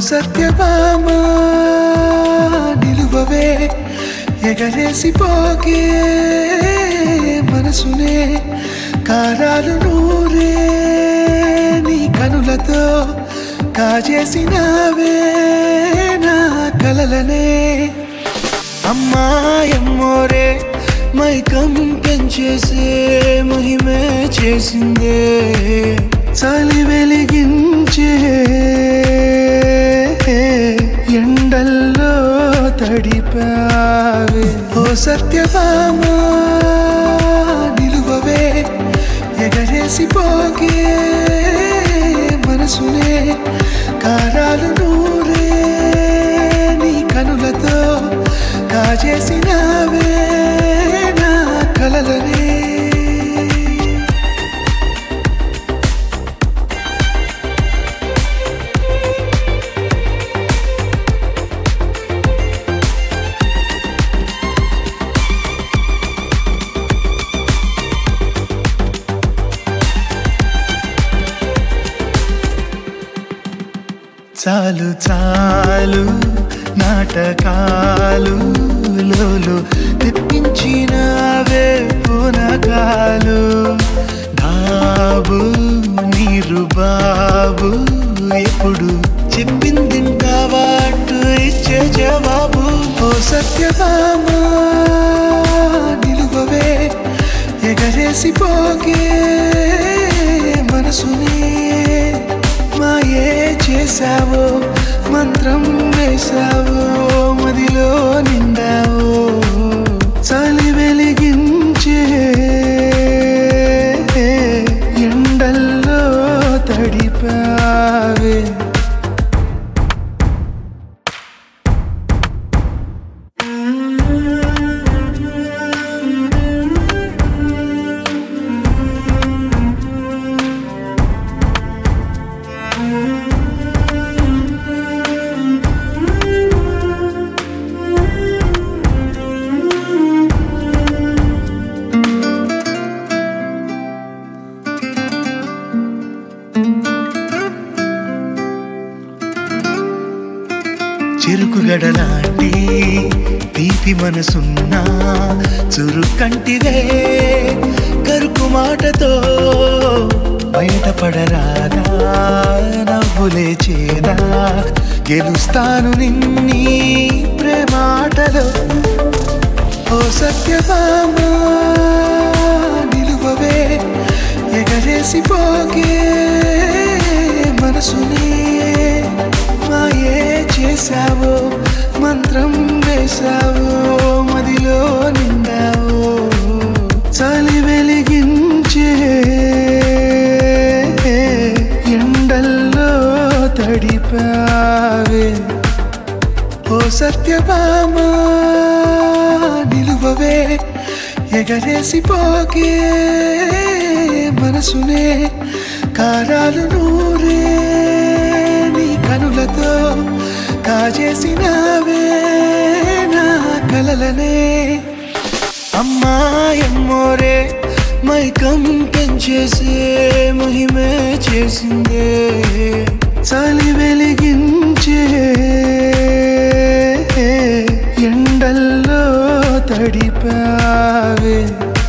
సత్యభామా నిలువవే ఎగరేసి పోగే మనసునే కారాలు నూరే నీ కనులతో కాజేసినావే నా కలలనే అమ్మాయమ్మోరే మైకం పెంచేసే మహిమే చేసిందే చలి వెలిగించే ఎండల్లో తడిపావే ఓ సత్యభామా నిలువవే ఎగరేసి పోగే మనసునే కారాలు నూరే నీ కనులతో కాజేసినావే నా కలలనే చాలు చాలు నాటకాలు లోలు తెప్పించినవే పునకాలు బాబు నీరు బాబు ఎప్పుడు చెప్పిందింటావా అంటూ ఇచ్చే జవాబు ఓ సత్యభామా నిలువవే ఎగరేసి పోగే మనసునే మాయే చేసావో మంత్రం వేసావో మదిలో నిండావో చలి వెలిగించే ఎండల్లో తడిపావే చెరుకు గడలాంటి తీపి మనసున్నా చురుకంటివే కరుకు మాటతో బయటపడరాదా నవ్వులే చేదా గెలుస్తాను నిన్నీ ప్రేమాటలో ఓ సత్యభామా నిలువవే ఎగరేసి పోగే మనసునే మాయే చేసావో మంత్రం వేసావో మదిలో నిండావో చలి వెలిగించే ఎండల్లో తడిపావే ఓ సత్యభామా నిలువవే ఎగరేసి పోగే మనసునే కారాలు నూరే నీ కనులతో కాజేసినావే నా కలలనే అమ్మాయమ్మోరే మైకం పెంచేసే మహిమే చేసిందే చలి వెలిగించే ఎండల్లో తడిపావే